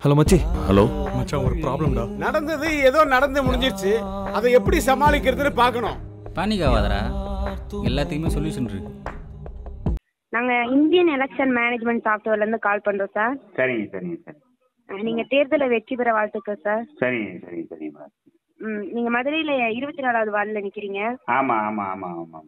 Hello மச்சி hello மச்சான் ஒரு ப்ராப்ளம்டா நடந்தது ஏதோ நடந்து முடிஞ்சிருச்சு அதை எப்படி சமாளிக்கிறதுன்னு பார்க்கணும் பேனிக் ஆகாதடா எல்லாத்துக்குமே சொல்யூஷன் இருக்கு நாங்கள் இந்தியன் எலெக்ஷன் மேனேஜ்மெண்ட் சாஃப்ட்வேர்லேருந்து கால் பண்ணுறோம் சார் சரிங்க சரிங்க சரி நீங்கள் தேர்தலில் வெற்றி பெற வாழ்த்துக்கள் சார் சரிங்க சரிங்க சரிங்க மேடம் ம் நீங்கள் மதுரையில் இருபத்தி நாலாவது வார்டில் நிற்கிறீங்க ஆமாம் ஆமாம் ஆமாம் ஆமாம்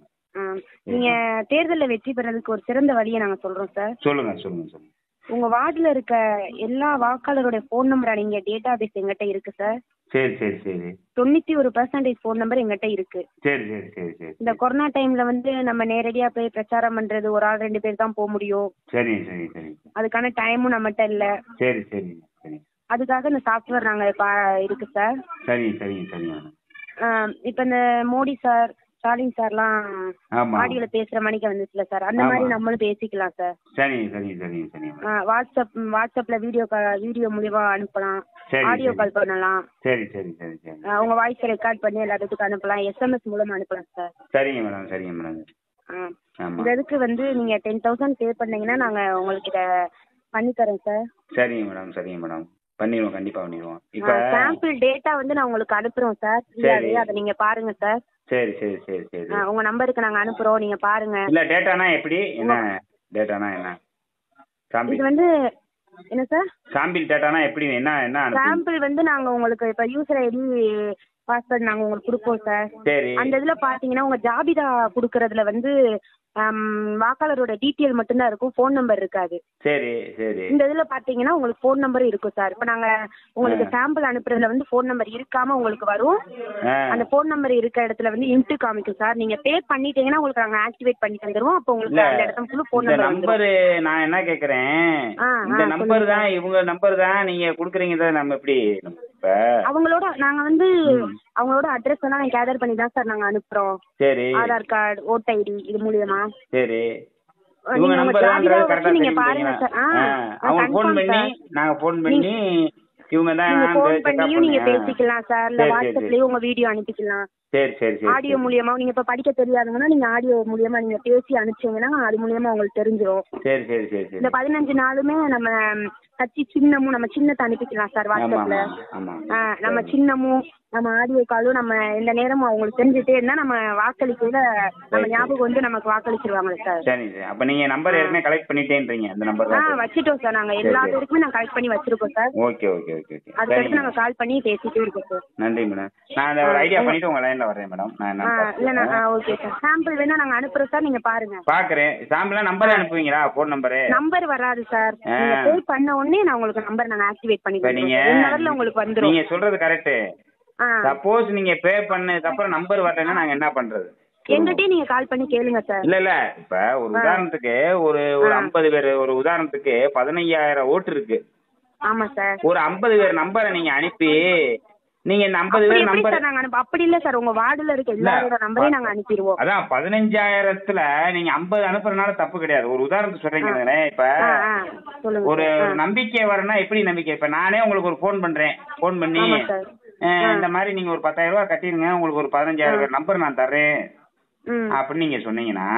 நீங்கள் தேர்தலில் வெற்றி பெறதுக்கு ஒரு சிறந்த வழியை நாங்கள் சொல்கிறோம் சார் சொல்லுங்கள் சொல்லுங்கள் சொல்லுங்கள் உங்கள் வார்டில் இருக்க எல்லா வாக்காளருடைய ஃபோன் நம்பரை நீங்கள் டேட்டா பேஸ் எங்கிட்ட இருக்குது சார் சரி சரி சரி தொண்ணூற்றி ஒரு பர்சன்டேஜ் ஃபோன் நம்பர் எங்கிட்ட இருக்குது சரி சரி சரி சரி இந்த கொரோனா டைமில் வந்து நம்ம நேரடியாக போய் பிரச்சாரம் பண்ணுறது ஒரு ஆள் ரெண்டு பேர் தான் போக முடியும் சரிங்க சரிங்க சரிங்க அதுக்கான டைமும் நம்மகிட்ட இல்லை சரி சரிங்க சரிங்க அதுக்காக இந்த சாஃப்ட்வேர் நாங்கள் இப்போ இருக்குது சார் சரிங்க சரிங்க சரிங்க மேடம் இப்போ இந்த மோடி சார் ஸ்டாலின் சார்லாம் ஆமாம் ஆடியோல பேசுற மணிக்கு வந்துச்சுல சார் அந்த ஆமா. மாதிரி நம்மளும் பேசிக்கலாம் சார் சரிங்க சரிங்க சரிங்க சரிங்க மேடம் ஆ, வாட்ஸ்அப் வாட்ஸ்அப்ல வீடியோ வீடியோ மூலியமா அனுப்பலாம் சரி, ஆடியோ சரி. கால் பண்ணலாம் சரி சரி சரி சரி ஆ, உங்க வாய்ஸ் ரெக்கார்ட் பண்ணி எல்லாத்துக்கும் அனுப்பலாம் எஸ்எம்எஸ் மூலமா அனுப்பலாம் சார் சரிங்க மேடம் சரிங்க மேடம் ஆ. ஆமாம் இந்த இதுக்கு வந்து நீங்க டென் தௌசண்ட் பே பண்ணீங்கன்னா நாங்க உங்களுக்கு இதை பண்ணி தரோம் சார் சரிங்க மேடம் சரிங்க மேடம் பண்ணிடுவோம் கண்டிப்பாக பண்ணிடுவோம் இப்போ சாம்பிள் டேட்டா வந்து நான் உங்களுக்கு அனுப்புறோம் சார் ஃப்ரீயாவே அதை நீங்க பாருங்க சார் சரி சரி சரி சரி ஆ, உங்க நம்பருக்கு நாங்க அனுப்புறோம் நீங்க பாருங்க இல்லை டேட்டானா எப்படி என்ன டேட்டானா என்ன இது சாம்பிள் வந்து என்ன சார் சாம்பிள் டேட்டானா எப்படி என்ன என்ன அனுப்பி சாம்பிள் வந்து நாங்க உங்களுக்கு இப்ப யூசர் ஐடி பாஸ்வேர்ட் நாங்க உங்களுக்கு கொடுப்போம் சார் சரி அந்த இதுல பாத்தீங்கன்னா உங்க ஜாபிதா குடுக்கறதுல வந்து ஆம், வாக்காளரோட டீட்டெயில் மட்டும்தான் இருக்கும் ஃபோன் நம்பர் இருக்காது சரி சரி இந்த இதுல பாத்தீங்கன்னா உங்களுக்கு ஃபோன் நம்பர் இருக்கும் சார் இப்ப நாங்க உங்களுக்கு சாம்பிள் அனுப்புறதுல வந்து ஃபோன் நம்பர் இருக்காம உங்களுக்கு வரும் ஆ அந்த ஃபோன் நம்பர் இருக்க இடத்துல வந்து இன்ட்டு காமிக்கும் சார் நீங்க பே பண்ணிட்டீங்கன்னா உங்களுக்கு நாங்க ஆக்டிவேட் பண்ணி தந்துருவோம் அப்போ உங்களுக்கு இல்ல, அந்த இடத்துல ஃபுல்லு ஃபோன் இந்த நம்பர் வந்துரும் நம்பரு நான் என்ன கேக்குறேன் ஆ, இந்த ஆ, நம்பர் சொல்லுங்க. தான் இவங்க நம்பர் தான் நீங்க குடுக்குறீங்க தான் நம்ம எப்படி இப்ப அவங்களோட நாங்க வந்து அவங்களோட அட்ரஸ் எல்லாம் கேதர் பண்ணி தான் சார் நாங்க அனுப்புறோம் சரி ஆதார் கார்டு ஓட் ஐடி இது மூலியமா சரி நீங்க இவங்க உங்க நம்பர் ஜாபிதா தான் கரெக்டா வச்சு நீங்க பாருங்க சார் ஆ அவங்க ஃபோன் கன்ஃபார்ம் பண்ணி சார் நாங்க ஃபோன் பண்ணி இவங்க தான் நீங்க நான் ஃபோன் check up பண்ணியும் நீங்க பண்ணி- ஆ. பேசிக்கலாம் சார் இல்ல சரி, சரி, வாட்ஸ்அப்லயும் உங்க வீடியோ அனுப்பிக்கலாம் சரி சரி சரி ஆடியோ மூலியமா நீங்க இப்ப படிக்க தெரியாதவங்கன்னா நீங்க ஆடியோ மூலியமா நீங்க பேசி அனுப்பிச்சீங்கன்னா அது மூலியமா உங்களுக்கு தெரிஞ்சிரும் சரி சரி சரி சரி இந்த பதினஞ்சு நாளுமே நம்ம கட்சி சின்னமும் நம்ம சின்னத்தை அனுப்பிக்கலாம் சார் ஆமா வாட்ஸ்அப்ல ஆமா ஆமா ஆ, நம்ம சின்னமும் நம்ம ஆடியோ காலும் நம்ம எந்த நேரமும் அவங்களுக்கு தெரிஞ்சுட்டே இருந்தா நம்ம வாக்களிக்கையில நம்ம ஞாபகம் வந்து நமக்கு வாக்களிச்சிருவாங்க சார் சரி சரி அப்ப நீங்க நம்பர் ஏற்கனவே கலெக்ட் பண்ணிட்டேன்றீங்க அந்த நம்பர் ஆ தான் வச்சுட்டோம் சார் நாங்க எல்லா பேருக்குமே நாங்க கலெக்ட் பண்ணி வச்சிருக்கோம் sir okay okay okay okay அதுக்கடுத்து சரிங்க நாங்க கால் பண்ணி பேசிட்டே இருக்கோம் சார் நன்றி மேடம் நான் அந்த ஒரு ஐடியா பண்ணிட்டு உங்க லைன்ல வரேன் மேடம் நான் ஆ என்ன இல்ல நான் ஓகே சார் சாம்பிள் வேணா நாங்க அனுப்புறோம் சார் நீங்க பாருங்க பாக்குறேன் சாம்பிளா நம்பர் அனுப்புவீங்களா ஃபோன் நம்பரு நம்பர் வராது சார் ஆ. நீங்க பே பண்ண உடனே நான் உங்களுக்கு நம்பர் நாங்க ஆக்டிவேட் பண்ணி இப்ப நீங்க ஒன் ஹவர்ல உங்களுக்கு வந்துரும் நீங்க சொல்றது கரெக்ட் ஆ சப்போஸ் நீங்க பே பண்ணதுக்கு அப்புறம் நம்பர் வரலைன்னா நாங்க என்ன பண்றது எங்கிட்டயே நீங்க கால் பண்ணி கேளுங்க சார் இல்ல இல்ல இப்ப ஒரு உதாரணத்துக்கு ஒரு ஒரு ஐம்பது பேர் ஒரு உதாரணத்துக்கு பதினையாயிரம் ஓட்டு இருக்கு ஆமா சார் ஒரு ஐம்பது பேர் நம்பரை நீங்க அனுப்பி நீங்க இந்த ஐம்பது அப்படி பேர் எப்படி நம்பர் சார் நாங்க அனுப்ப அப்படி இல்ல சார் உங்க வார்டுல இருக்க எல்லாரோட நம்பரையும் நாங்க அனுப்பிடுவோம் அதான் பதினஞ்சாயிரத்துல நீங்க ஐம்பது அனுப்புறதுனால தப்பு கிடையாது ஒரு உதாரணத்துக்கு சொல்றீங்க இப்ப ஆ ஆ சொல்லுங்க ஒரு சார். ஒரு நம்பிக்கை வரணும்னா எப்படி நம்பிக்கை இப்ப நானே உங்களுக்கு ஒரு ஃபோன் பண்றேன் ஃபோன் பண்ணி ஆமா சார். அஹ், இந்த மாதிரி நீங்க ஒரு பத்தாயிரம் ரூபாய் கட்டிருங்க உங்களுக்கு ஒரு பதினஞ்சாயிரம் பேர் நம்பர் நான் தர்றேன் ம் அப்படின்னு நீங்க சொன்னீங்கன்னா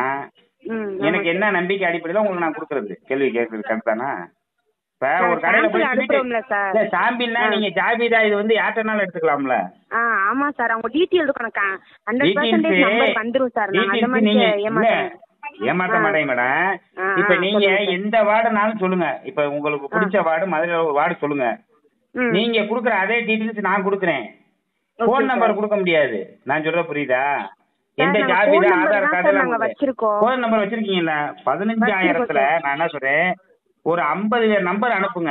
ம் எனக்கு என்ன நம்பிக்கை அடிப்படையில உங்களுக்கு நான் கொடுக்கறது கேள்வி கேட்கறது கரெக்ட் தானா இப்ப நாங்க ஒரு கடையில போய் sample அனுப்புறோம்ல சார். இல்ல சாம்பிள்னா நீங்க ஜாபிதா இது வந்து யார்ட்டனாலும் எடுத்துக்கலாம்ல ஆ ஆமா சார் அவங்க டீட்டெயில் இருக்கும் எனக்கு ஹண்ட்ரட் Details- பர்சன்டேஜ் நம்பர் வந்துரும் சார் நாங்க அந்த details மாதிரி நீங்க இல்ல, ஏமாத்தோம் ஏமாத்த மாட்டேங்க மேடம் ஆ, இப்ப ஆ, நீங்க சொல்லுங்க சார். எந்த வார்டுனாலும் சொல்லுங்க இப்ப உங்களுக்கு பிடிச்ச வார்டு மதுரையில ஒரு வார்டு சொல்லுங்க ம் நீங்க குடுக்குற அதே டீடைல்ஸ் நான் குடுக்குறேன் Okay, போன் sir. நம்பர் கொடுக்க முடியாது நான் சொல்ற புரியுதா எந்த நாங்க ஜாபிதா phone number ஆதார் தான் கார்டு sir நாங்க வச்சிருக்கோம். போன் நம்பர் வச்சிருக்கீங்கல்ல பதினஞ்சாயிரத்துல வச்சிருக்கோம் நான் என்ன சொல்றேன் ஒரு ஐம்பது பேர் நம்பர் அனுப்புங்க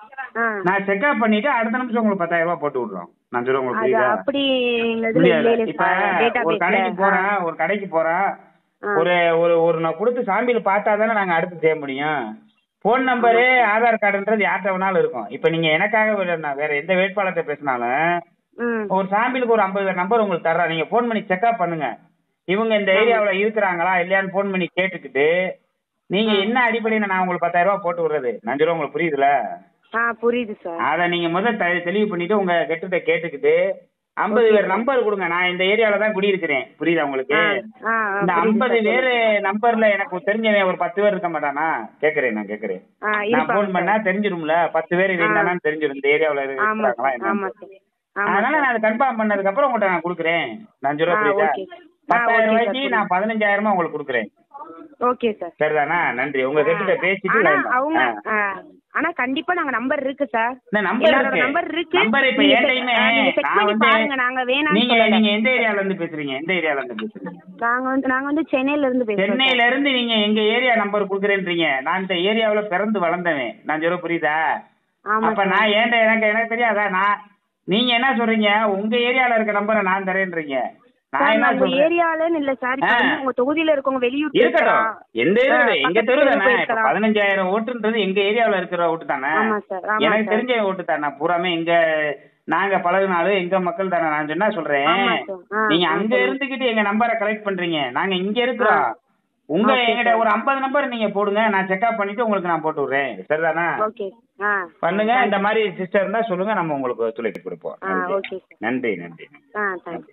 ஆ நான் செக்அப் பண்ணிட்டு அடுத்த நிமிஷம் உங்களுக்கு பத்தாயிரம் ரூபாய் போட்டு விடுறோம் நான் சொல்றேன் உங்களுக்கு அது புரியுதா அப்படி இதுல முடியாது இல்ல இப்ப சார் டேட்டா ஒரு கடைக்கு போறேன் ஒரு கடைக்கு போறேன் ஒரு ஒரு ஒரு நான் கொடுத்து சாம்பிள் பார்த்தா தானே நாங்க அடுத்து செய்ய முடியும் போன் நம்பரு ஆதார் கார்டுன்றது யார்கிட்ட வேணாலும் இருக்கும் இப்ப நீங்க எனக்காக வேற- நான் வேற எந்த வேட்பாளர்கிட்ட பேசினாலும் ம் ஒரு சாம்பிளுக்கு ஒரு ஐம்பது நம்பர் உங்களுக்கு தர்றேன் நீங்க ஃபோன் பண்ணி செக்அப் பண்ணுங்க இவங்க இந்த ஏரியாவுல இருக்கிறாங்களா இல்லையான்னு ஃபோன் பண்ணி கேட்டுக்கிட்டு நீங்க என்ன அடிப்படையில நான் உங்களுக்கு பத்தாயிரம் ரூபாய் போட்டு விடுறது நான் சொல்ல உங்களுக்கு புரியுதுல ஆ புரியுது சார் அத நீங்க முதல்ல தெ- தெளிவு பண்ணிட்டு உங்க கெட்டுட்ட கேட்டுக்கிட்டு ஐம்பது பேர் நம்பர் கொடுங்க நான் இந்த ஏரியால தான் குடியிருக்கிறேன் புரியுதா உங்களுக்கு ஆ, ஆ, ஆ, இந்த புரியுது ஐம்பது சார். பேரு நம்பர்ல எனக்கு தெரிஞ்சவன் ஒரு பத்து பேர் இருக்க மாட்டானா கேக்குறேன் நான் கேக்குறேன் ஆ, நான் இருப்பாங்க போன் சார். பண்ணா தெரிஞ்சிரும்ல பத்து பேர் இருந்தானு தெரிஞ்சிரும் இந்த ஏரியாவுல ஆமா இருக்கிறாங்களா சார் ஆமா என்ன சார் ஆமா அதனால சார். நான் அதை கன்ஃபார்ம் பண்ணதுக்கு அப்புறம் உங்கள்கிட்ட நான் கொடுக்குறேன் நான் ஆ, சொல்ல புரியுதா ஓகே. ஆ, பத்தாயிரம் ஓகே சார், ரூபாய்க்கு புரியுது. நான் பதினஞ்சாயிரமா உங்களுக்கு கொடுக்குறேன் ஓகே சார் சரிதானா நன்றி உங்க கிட்ட பேசிட்டு ஆனா line தான். அவங்க ஆ. ஆ, ஆனா கண்டிப்பா நாங்க நம்பர் இருக்கு சார் இந்த நம்பர் எல்லாரோட இருக்கு நம்பர் இருக்கு நம்பர் இப்ப நீங்க என்கிட்டயுமே check- ஆ, நீங்க check நான் பண்ணி வந்து பாருங்க நாங்க வேணாம்னு நீங்க சொல்லல. நீங்க எந்த ஏரியால இருந்து பேசுறீங்க எந்த ஏரியால இருந்து பேசுறீங்க நாங்க வந்து நாங்க வந்து சென்னையில இருந்து பேசுறோம் சார். சென்னையில இருந்து நீங்க எங்க ஏரியா நம்பர் குடுக்குறேன்றீங்க நான் இந்த ஏரியாவுல பிறந்து வளர்ந்தவன் நான் சொல்ல புரியுதா ஆமா அப்ப சார். நான் ஏன்டா எனக்கு எனக்கு தெரியாதா நான் நீங்க என்ன சொல்றீங்க உங்க ஏரியால இருக்க நம்பரை நான் தரேன்றீங்க நான் சார், என்ன நான் உங்க சொல்றேன் ஏரியாலன்னு இல்ல சார் இப்ப ஆ. வந்து உங்க தொகுதியில இருக்கவங்க வெளியூர் இருக்கட்டும் எந்த ஏரியா ஆ, எங்க பக்கத்து தெரு தெரு தானே இப்ப போயிருக்கலாம். பதினஞ்சாயிரம் ஓட்டுன்றது எங்க ஏரியாவுல இருக்கிற ஓட்டு தானே ஆமா சார், ஆமா எனக்கு சார். தெரிஞ்ச ஓட்டு தானே பூராமே எங்க நாங்க பழகுனாலும் எங்க மக்கள் தானே நான் சொன்னா சொல்றேன் ஆமா சார். ஆ, நீங்க ஆ, அங்க சொல்லுங்க. இருந்துகிட்டு எங்க நம்பரை கலெக்ட் பண்றீங்க நாங்க இங்க இருக்கிறோம் ஆ. உங்க ஓகே எங்கிட்ட சார். ஒரு ஐம்பது நம்பர் நீங்க போடுங்க நான் செக்அப் பண்ணிட்டு உங்களுக்கு நான் போட்டு விடுறேன் சரிதானா ஓகே ஆ பண்ணுங்க இந்த மாதிரி சிஸ்டர் இருந்தா சொல்லுங்க நம்ம உங்களுக்கு ஒத்துழைப்பு கொடுப்போம் ஆ நன்றி. ஓகே சார் நன்றி நன்றி ஆ தேங்க்ஸ்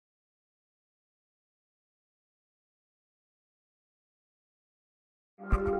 நன்றி